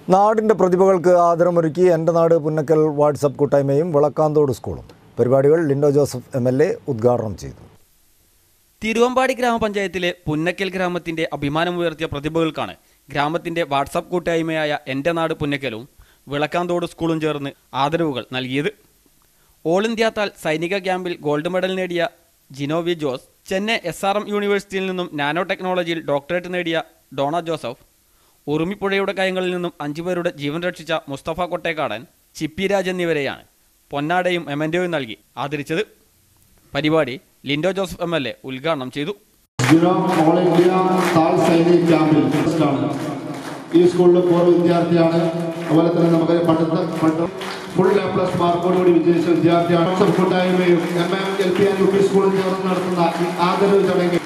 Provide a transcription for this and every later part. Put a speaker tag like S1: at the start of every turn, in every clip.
S1: നാടിൻ്റെ പ്രതിഭകൾക്ക് ആദരമൊരുക്കി എൻ്റെ നാട് പുന്നക്കൽ വാട്സപ്പ് കൂട്ടായ്മയും വിളക്കാന്തോട് സ്കൂളും പരിപാടികൾ Linto Joseph M L A ഉദ്ഘാടനം ചെയ്തു
S2: തിരുവമ്പാടി ഗ്രാമപഞ്ചായത്തിലെ പുന്നക്കൽ ഗ്രാമത്തിന്റെ അഭിമാനമുയർത്തിയ പ്രതിഭകൾക്കാണ് ഗ്രാമത്തിന്റെ വാട്സപ്പ് കൂട്ടായ്മയായ എൻ്റെ നാട് പുന്നക്കലും വിളക്കാന്തോട് സ്കൂളും ചേർന്ന് ആദരവുകൾ നൽകിയത് ഓൾ ഇന്ത്യ താൽ സൈനിക ക്യാമ്പിൽ ഗോൾഡ് മെഡൽ നേടിയ ജിനോവി Jose Chennai S R M യൂണിവേഴ്സിറ്റിയിൽ നിന്നും നാനോ ടെക്നോളജിയിൽ ഡോക്ടറേറ്റ് നേടിയ ഡോണ ജോസഫ് ഉറുമിപ്പുഴയുടെ കയങ്ങളിൽ നിന്നും അഞ്ചുപേരുടെ ജീവൻ രക്ഷിച്ച മുസ്തഫ കൊട്ടേക്കാടൻ ചിപ്പി രാജ് എന്നിവരെയാണ് പൊന്നാടയും എമൻഡോയും നൽകി ആദരിച്ചത് പരിപാടി Linto Joseph M L A ഉദ്ഘാടനം ചെയ്തു
S3: ജിനോ ഓൾ ഇന്ത്യ താൽ സൈനിക് ക്യാമ്പിൽ ആണ് ഈ സ്കൂളിലെ പൂർവ്വ വിദ്യാർത്ഥിയാണ് അതുപോലെ തന്നെ നമുക്ക് പണ്ടത്തെ പണ്ട് ഫുൾ എ പ്ലസ് മാർക്കോടുകൂടി വിജയിച്ച വിദ്യാർത്ഥിയാണ് വാട്സപ്പ് കൂട്ടായ്മയും M M L P and U P സ്കൂളിൽ ചേർന്ന് നടത്തുന്ന ഈ ആദരവ് ചടങ്ങിൽ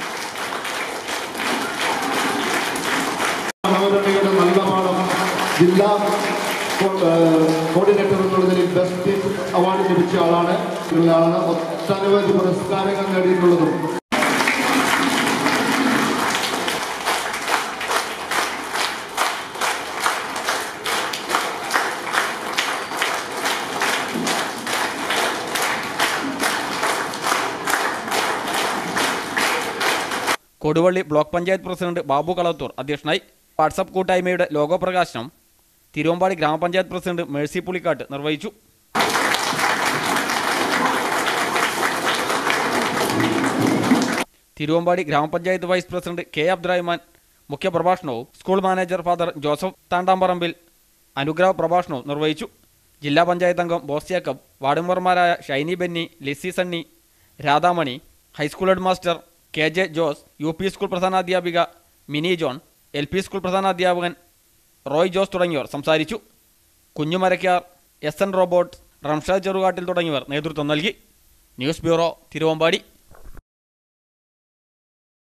S3: മനോരമയുടെ നല്ല പാഠം ജില്ലാ കോർഡിനേറ്റർ എന്നുള്ളതിൽ ബെസ്റ്റ് അവാർഡ് ലഭിച്ച ആളാണ് ആളാണ് ഒട്ടനവധി പുരസ്കാരങ്ങൾ നേടിയിട്ടുള്ളതും
S2: കൊടുവള്ളി ബ്ലോക്ക് പഞ്ചായത്ത് പ്രസിഡന്റ് ബാബു കളത്തൂർ അധ്യക്ഷനായി വാട്സപ്പ് കൂട്ടായ്മയുടെ ലോഗോ പ്രകാശനം തിരുവമ്പാടി ഗ്രാമപഞ്ചായത്ത് പ്രസിഡന്റ് മേഴ്സി പുളിക്കാട്ട് നിർവഹിച്ചു തിരുവമ്പാടി ഗ്രാമപഞ്ചായത്ത് വൈസ് പ്രസിഡന്റ് കെ അബ്ദുറഹ്മാൻ മുഖ്യപ്രഭാഷണവും school manager father Joseph Thandamparambil അനുഗ്രഹ പ്രഭാഷണവും നിർവഹിച്ചു ജില്ലാ പഞ്ചായത്ത് അംഗം ബോസ് ജേക്കബ് വാർഡ് മെമ്പർമാരായ Shiny Benny Lizy Sunny Radhamani high school headmaster K J Jose U P school പ്രധാനാധ്യാപിക Mini John L P school പ്രധാനാധ്യാപകൻ റോയ് ജോസ് തുടങ്ങിയവർ സംസാരിച്ചു Kunhimarakkar S N robot Ramshad Cherukattil തുടങ്ങിയവർ നേതൃത്വം നൽകി ന്യൂസ് ബ്യൂറോ തിരുവമ്പാടി